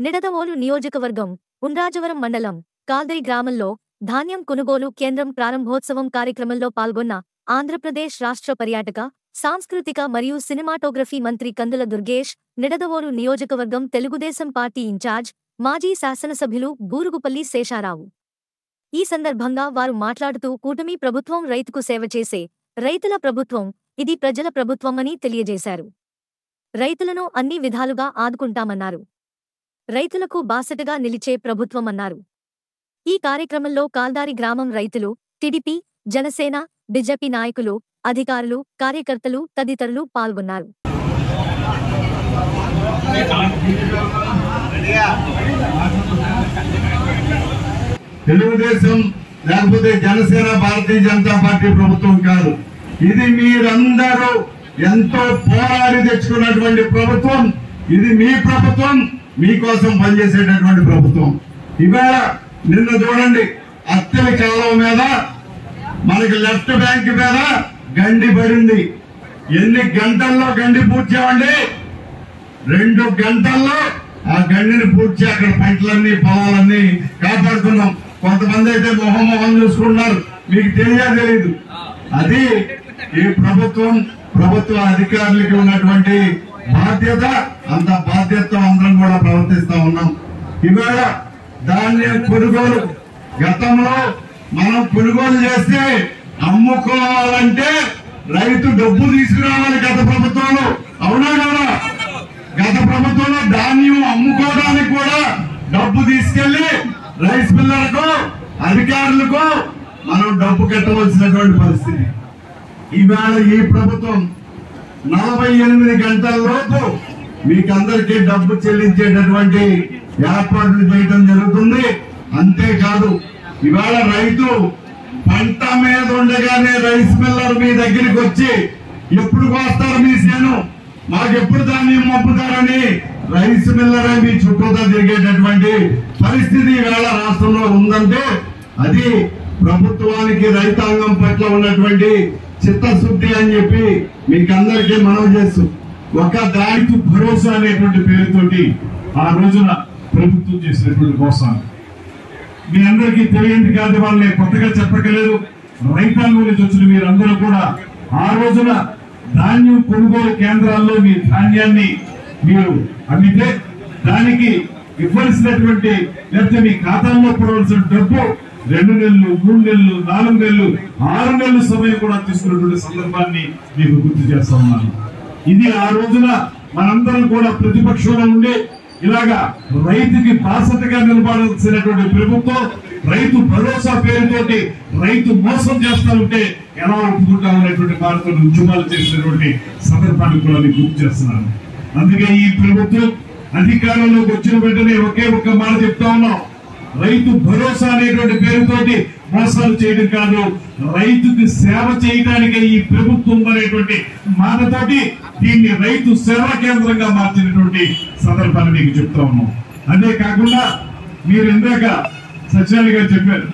నిడదవోలు నియోజకవర్గం ఉండ్రాజవరం మండలం కాల్దరి గ్రామంలో ధాన్యం కొనుగోలు కేంద్రం ప్రారంభోత్సవం కార్యక్రమంలో పాల్గొన్న ఆంధ్రప్రదేశ్ రాష్ట్ర పర్యాటక సాంస్కృతిక మరియు సినిమాటోగ్రఫీ మంత్రి కందుల దుర్గేష్ నిడదవోలు నియోజకవర్గం తెలుగుదేశం పార్టీ ఇన్ఛార్జ్ మాజీ శాసనసభ్యులు బూరుగుపల్లి శేషారావు ఈ సందర్భంగా వారు మాట్లాడుతూ కూటమి ప్రభుత్వం రైతుకు సేవ చేసే రైతుల ప్రభుత్వం ఇది ప్రజల ప్రభుత్వమని తెలియజేశారు రైతులను అన్ని విధాలుగా ఆదుకుంటామన్నారు రైతులకు బాసటగా నిలిచే ప్రభుత్వమన్నారు ఈ కార్యక్రమంలో కాల్దారి గ్రామం రైతులు టిడిపి జనసేన బిజెపి నాయకులు అధికారులు కార్యకర్తలు తదితరులు పాల్గొన్నారు తెలుగుదేశం లేకపోతే జనసేన భారతీయ జనతా పార్టీ ప్రభుత్వం కాదు ఇది మీరందరూ ఎంతో పోరాడి తెచ్చుకున్నటువంటి ప్రభుత్వం ఇది మీ ప్రభుత్వం మీకోసం పనిచేసేటటువంటి ప్రభుత్వం ఇవాళ నిన్న చూడండి అత్తెల కాలం మీద మనకి లెఫ్ట్ బ్యాంక్ మీద గండి పడింది ఎన్ని గంటల్లో గండి పూడ్చామండి రెండు గంటల్లో ఆ గండిని పూడ్చి అక్కడ పంటలన్నీ పొలాలన్నీ కాపాడుకున్నాం కొంతమంది అయితే మొహం మొహం చూసుకుంటున్నారు మీకు తెలియదు తెలీదు అది ఈ ప్రభుత్వం ప్రభుత్వ అధికారులకి ఉన్నటువంటి బాధ్యత అంత బాధ్యతతో అందరం కూడా ప్రవర్తిస్తా ఉన్నాం ఇవాళ ధాన్యం కొనుగోలు గతంలో మనం కొనుగోలు చేస్తే అమ్ముకోవాలంటే రైతు డబ్బు తీసుకురావాలి గత ప్రభుత్వంలో అవునా కదా గత ప్రభుత్వంలో ధాన్యం అమ్ముకోవడానికి కూడా డబ్బు తీసుకెళ్లి రైస్ మిల్లర్లకు అధికారులకు మనం డబ్బు కట్టవలసినటువంటి పరిస్థితి ఇవాళ ఈ ప్రభుత్వం నలభై ఎనిమిది గంటల లోపు మీకందరికీ డబ్బు చెల్లించేటటువంటి ఏర్పాట్లు చేయడం జరుగుతుంది అంతేకాదు ఇవాళ రైతు పంట మీద ఉండగానే రైస్ మిల్లర్ మీ దగ్గరికి వచ్చి ఎప్పుడు కోస్తారు మీ సేను మాకు ఎప్పుడు ధాన్యం పంపుతారని రైస్ మిల్లరే మీ చుట్టూతో తిరిగేటటువంటి పరిస్థితి ఈవేళ రాష్ట్రంలో ఉందంటే అది ప్రభుత్వానికి రైతాంగం పట్ల ఉన్నటువంటి చిత్తశుద్ధి అని చెప్పి మీకందరికీ మనవి చేస్తూ ఒక దానికి భరోసా అనేటువంటి పేరుతోటి ఆ రోజున ప్రభుత్వం చేసినటువంటి మోసాలు మీ అందరికీ తెలియంది కాదు వాళ్ళని కొత్తగా చెప్పగలేదు రైతాంగం నుంచి వచ్చిన మీరందరూ కూడా ఆ రోజున ధాన్యం కొనుగోలు కేంద్రాల్లో మీ ధాన్యాన్ని మీరు అమ్మితే దానికి ఇవ్వాల్సినటువంటి లేకపోతే మీ ఖాతాల్లో పడవలసిన డబ్బు రెండు నెలలు మూడు నెలలు నాలుగు నెలలు ఆరు నెలల సమయం కూడా తీసుకున్నటువంటి సందర్భాన్ని మీకు గుర్తు చేస్తా ఉన్నాను ఇది ఆ రోజున మనందరం కూడా ప్రతిపక్షంలో ఉండి ఇలాగా రైతుకి బాసటగా నిలబడాల్సినటువంటి ప్రభుత్వం రైతు భరోసా పేరుతోటి రైతు మోసం చేస్తా ఉంటే ఎలా ఒప్పుకుంటాం అనేటువంటి మాటతో ఉద్యమాలు చేసినటువంటి సందర్భాన్ని కూడా మీకు గుర్తు చేస్తున్నాను అందుకే ఈ ప్రభుత్వం అధికారంలోకి వచ్చిన వెంటనే ఒకే ఒక్క మాట చెప్తా ఉన్నాం రైతు భరోసా అనేటువంటి పేరుతోటి మోసాలు చేయడం కాదు రైతుకి సేవ చేయడానికే ఈ ప్రభుత్వం అనేటువంటి మాటతోటి దీన్ని రైతు సేవా కేంద్రంగా మార్చినటువంటి సందర్భాన్ని మీకు చెప్తా ఉన్నాం అంతేకాకుండా మీరు ఇందాక సత్యాన్ని గారు చెప్పారు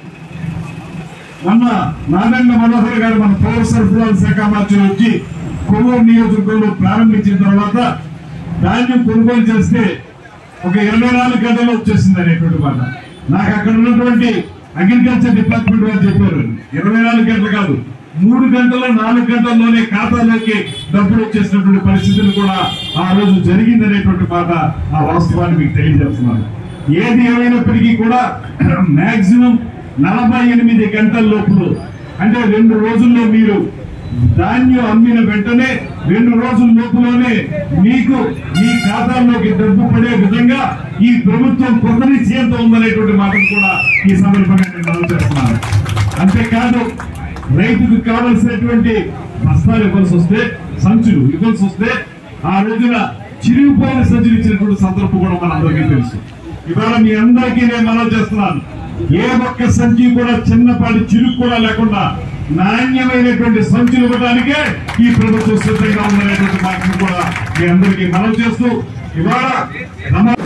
మొన్న నారాయణ మనోహర్ గారు మన పౌర సరఫరాల శాఖ మంత్రి వచ్చి కొవ్వూరు నియోజకవర్గంలో ప్రారంభించిన తర్వాత ధాన్యం కొనుగోలు చేస్తే ఒక ఇరవై నాలుగు గంటల్లో వచ్చేసింది అనేటువంటి మాట నాకు అక్కడ ఉన్నటువంటి అగ్రికల్చర్ డిపార్ట్మెంట్ వారు చెప్పారు ఇరవై నాలుగు గంటలు కాదు మూడు గంటల నాలుగు గంటల్లోనే ఖాతాలోకి డబ్బులు వచ్చేసినటువంటి పరిస్థితులు కూడా ఆ రోజు జరిగింది అనేటువంటి మాట ఆ వాస్తవాన్ని మీకు తెలియజేస్తున్నాను ఏది ఏమైనప్పటికీ కూడా మాక్సిమం నలభై ఎనిమిది గంటల లోపల అంటే రెండు రోజుల్లో మీరు ధాన్యం అమ్మిన వెంటనే రెండు రోజుల లోపులోనే మీకు మీ ఖాతాల్లోకి డబ్బు పడే విధంగా ఈ ప్రభుత్వం కొత్త నిశ్చయంతో ఉందనేటువంటి మాటను కూడా ఈ సందర్భంగా నేను మనం చేస్తున్నాను అంతేకాదు రైతుకు కావలసినటువంటి బస్తాలు ఇవ్వాల్సి వస్తే సంచులు ఇవ్వాల్సి వస్తే ఆ రోజున చిరిగిపోయిన సంచులు ఇచ్చినటువంటి సందర్భం కూడా మనందరికీ తెలుసు ఇవాళ మీ అందరికీ నేను మనవి చేస్తున్నాను ఏ ఒక్క సంచి కూడా చిన్నపాటి చిరుకు కూడా లేకుండా నాణ్యమైనటువంటి సంచులు ఇవ్వడానికే ఈ ప్రభుత్వం సిద్ధంగా ఉందనేటువంటి మాటను కూడా మీ అందరికీ మనవి చేస్తూ ఇవాళ రమ-